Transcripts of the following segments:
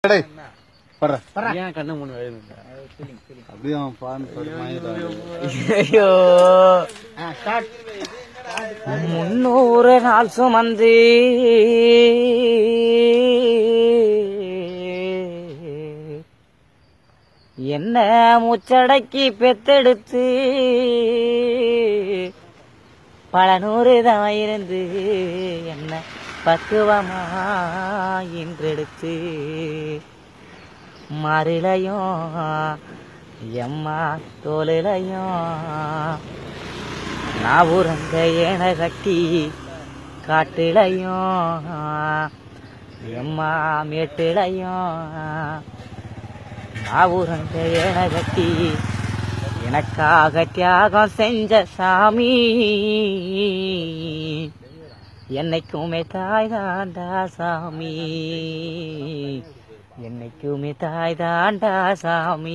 டேய் பர்ற ஏன் கண்ணு மூணு எழுதுங்க அப்படியே அவன் பான் மயக்கம் ஐயோ முன்னூறு நாள் சுமந்து என்ன மூச்சடக்கி பெத்தெடுத்து பல நூறு தான் இருந்து என்ன பக்குவமா இன்றெடுத்து மறிலையும் எம்மா தோலிலையும் நான் ஊரங்க ஏன கட்டி காட்டிலையும் எம்மா மேட்டிலையும் நான் ஊரங்க ஏன கட்டி எனக்காக தியாகம் செஞ்ச சாமி என்னைக்குமே தாய் தாண்டா சாமி என்னைக்குமே தாய் தாண்டா சாமி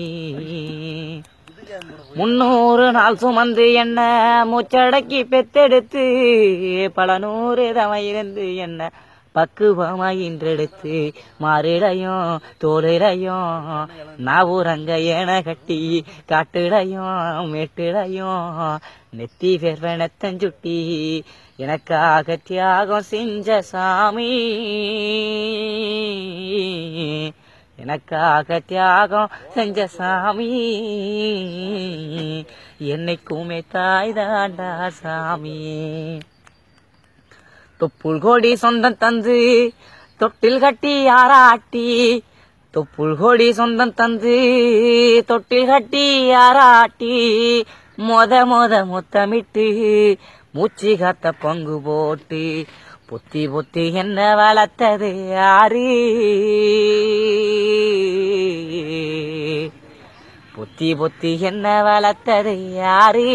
முன்னூறு நாள் சுமந்து என்ன மூச்சடக்கி பெத்தெடுத்து பல நூறு தவம் இருந்து என்ன பக்குவமா இன்றெடுத்து மாறிலையும் தோளிலையும் நாவூரங்க ஏன கட்டி காட்டுலையும் மேட்டுலையும் நெத்தி வெர்வனத்தஞ்சுட்டி எனக்காக தியாகம் செஞ்ச சாமி எனக்காக தியாகம் செஞ்ச சாமி என்னைக்குமே தாய் தாண்டா சாமி தொப்புள் கோடி சொந்தம் தந்து தொட்டில் கட்டி ஆராட்டி தொப்புள் கோடி சொந்தம் தந்து தொட்டில் கட்டி ஆராட்டி மொத மொத முத்தமிட்டு மூச்சு காத்த பங்கு போட்டு பொத்தி பொத்தி என்ன வளர்த்தது யாரு பொத்தி பொத்தி என்ன வளர்த்தது யாரு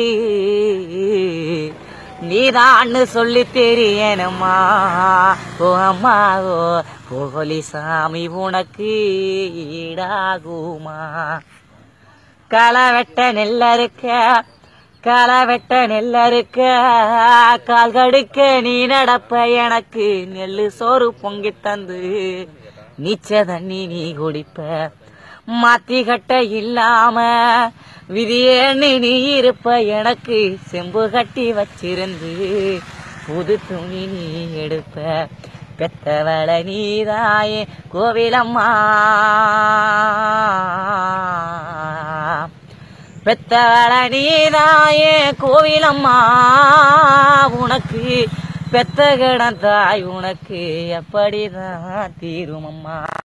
நீதான்னு சொல்லி தெரியணுமா ஓ அம்மா ஓ போகலி சாமி உனக்கு ஈடாகுமா களை வெட்ட நெல்ல இருக்க களை வெட்ட நெல்ல இருக்க கால் கடுக்க நீ நடப்ப எனக்கு நெல்லு சோறு பொங்கி தந்து நீச்ச தண்ணி நீ குடிப்ப மாத்தி கட்ட இல்லாம விதியேன்னு நீ இருப்ப எனக்கு செம்பு கட்டி வச்சிருந்து புது துணி நீ எடுப்ப பெத்தவள நீதாயே கோவிலம்மா பெத்தவள நீதாயே கோவிலம்மா உனக்கு பெத்த கிடந்தாய் உனக்கு எப்படிதான் தீருமம்மா